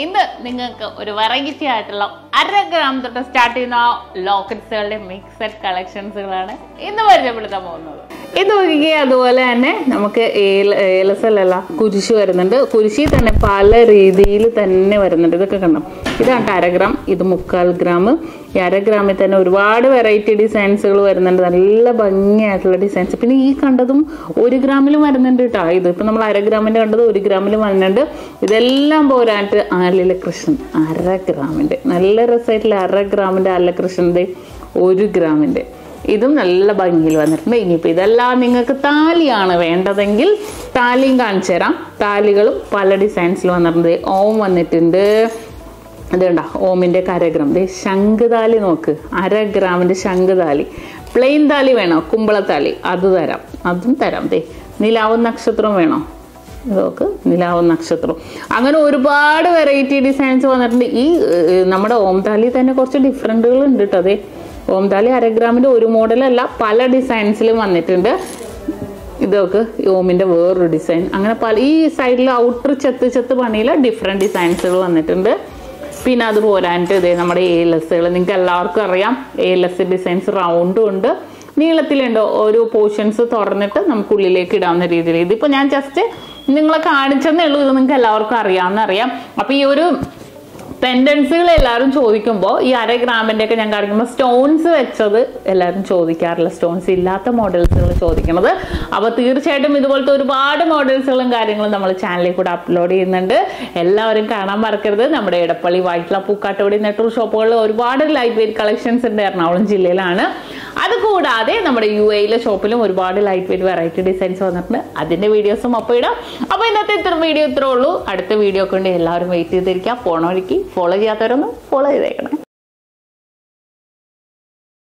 ഇന്ന് നിങ്ങൾക്ക് ഒരു വെറൈറ്റി ആയിട്ടുള്ള അര ഗ്രാം തൊട്ട് സ്റ്റാർട്ട് ചെയ്യുന്ന ലോക്കറ്റ്സുകളുടെ മിക്സഡ് കളക്ഷൻസുകളാണ് ഇന്ന് പരിചയപ്പെടുത്താൻ പോകുന്നത് ഇത് നോക്കിക്കേ അതുപോലെ തന്നെ നമുക്ക് ഏല ഏലസലല്ല കുരിശ് വരുന്നുണ്ട് കുരിശിൽ തന്നെ പല രീതിയിൽ തന്നെ വരുന്നുണ്ട് ഇതൊക്കെ കണ്ടോ ഇതാണ് അര ഗ്രാം ഇത് മുക്കാൽ ഗ്രാം ഈ അര ഗ്രാമിൽ തന്നെ ഒരുപാട് വെറൈറ്റി ഡിസൈൻസുകൾ വരുന്നുണ്ട് നല്ല ഭംഗിയായിട്ടുള്ള ഡിസൈൻസ് പിന്നെ ഈ കണ്ടതും ഒരു ഗ്രാമിലും വരുന്നുണ്ട് കേട്ടോ ഇത് ഇപ്പം നമ്മൾ അര ഗ്രാമിൻ്റെ കണ്ടത് ഒരു ഗ്രാമിലും വരുന്നുണ്ട് ഇതെല്ലാം പോരാട്ട് ആലില കൃഷ്ണൻ അര ഗ്രാമിൻ്റെ നല്ല രസമായിട്ടുള്ള അര ഗ്രാമിൻ്റെ ആലില കൃഷ്ണൻ്റെ ഒരു ഗ്രാമിൻ്റെ ഇതും നല്ല ഭംഗിയിൽ വന്നിട്ടുണ്ട് ഇനിയിപ്പോൾ ഇതെല്ലാം നിങ്ങൾക്ക് താലിയാണ് വേണ്ടതെങ്കിൽ താലിയും കാണിച്ചു തരാം താലികളും പല ഡിസൈൻസിൽ വന്നിട്ടുണ്ട് ഓം വന്നിട്ടുണ്ട് ഇത് കണ്ട ഓമിൻ്റെ കരഗ്രാം ദേ ശംഖുതാലി നോക്ക് അര ഗ്രാമിൻ്റെ ശംഖുതാലി പ്ലെയിൻ താലി വേണോ കുമ്പളത്താലി അത് തരാം അതും തരാം ദേ നിലാവും നക്ഷത്രം വേണോ ഇതൊക്കെ നിലാവും നക്ഷത്രം അങ്ങനെ ഒരുപാട് വെറൈറ്റി ഡിസൈൻസ് വന്നിട്ടുണ്ട് ഈ ഏർ, നമ്മുടെ ഓം താലി തന്നെ കുറച്ച് ഡിഫറൻറ്റുകൾ ഉണ്ട് കേട്ടോ അതെ ഓം താലി അര ഗ്രാമിൻ്റെ ഒരു മോഡലല്ല പല ഡിസൈൻസിലും വന്നിട്ടുണ്ട് ഇതൊക്കെ ഈ ഓമിൻ്റെ വേറൊരു ഡിസൈൻ അങ്ങനെ പല ഈ സൈഡിൽ ഔട്ടർ ചെത്ത് ചെത്ത് പണിയിൽ ഡിഫറെൻറ്റ് ഡിസൈൻസുകൾ വന്നിട്ടുണ്ട് പിന്നെ അത് പോരാനിട്ട് ഇതേ നമ്മുടെ എ എൽ എസ്സുകൾ നിങ്ങൾക്ക് എല്ലാവർക്കും അറിയാം എ എൽ എസ് ഡിസൈൻസ് റൗണ്ടും ഉണ്ട് നീളത്തിലുണ്ടോ ഓരോ പോർഷൻസ് തുറന്നിട്ട് നമുക്ക് ഉള്ളിലേക്ക് ഇടാവുന്ന രീതിയിൽ ഇതിപ്പോൾ ഞാൻ ജസ്റ്റ് നിങ്ങളെ കാണിച്ചെന്നേ ഉള്ളൂ ഇത് നിങ്ങൾക്ക് എല്ലാവർക്കും അറിയാമെന്ന് അറിയാം അപ്പോൾ ഈ ഒരു പെൻഡൻസുകൾ എല്ലാവരും ചോദിക്കുമ്പോൾ ഈ അര ഗ്രാമിൻ്റെ ഒക്കെ ഞാൻ കാണിക്കുമ്പോൾ സ്റ്റോൺസ് വെച്ചത് എല്ലാവരും ചോദിക്കാറില്ല സ്റ്റോൺസ് ഇല്ലാത്ത മോഡൽസുകൾ ചോദിക്കുന്നത് അപ്പോൾ തീർച്ചയായിട്ടും ഇതുപോലത്തെ ഒരുപാട് മോഡൽസുകളും കാര്യങ്ങളും നമ്മൾ ചാനലിൽ കൂടെ അപ്ലോഡ് ചെയ്യുന്നുണ്ട് എല്ലാവരും കാണാൻ മറക്കരുത് നമ്മുടെ ഇടപ്പള്ളി വൈറ്റ്ല പൂക്കാട്ടോടി നെട്ടൂർ ഷോപ്പുകളിൽ ഒരുപാട് ലൈറ്റ് വെയിറ്റ് കളക്ഷൻസ് ഉണ്ട് എറണാകുളം ജില്ലയിലാണ് അതുകൂടാതെ നമ്മുടെ യു എയിലെ ഷോപ്പിലും ഒരുപാട് ലൈറ്റ് വെയിറ്റ് വെറൈറ്റി ഡിസൈൻസ് വന്നിട്ടുണ്ട് അതിന്റെ വീഡിയോസും അപ്പോൾ ഇടാം അപ്പോൾ ഇന്നത്തെ ഇത്ര വീഡിയോ ഇത്രേ ഉള്ളൂ അടുത്ത വീഡിയോ കൊണ്ട് എല്ലാവരും വെയിറ്റ് ചെയ്തിരിക്കാം പോണ വഴിക്ക് ഫോളോ ചെയ്യാത്തവരൊന്ന് ഫോളോ ചെയ്തേക്കണം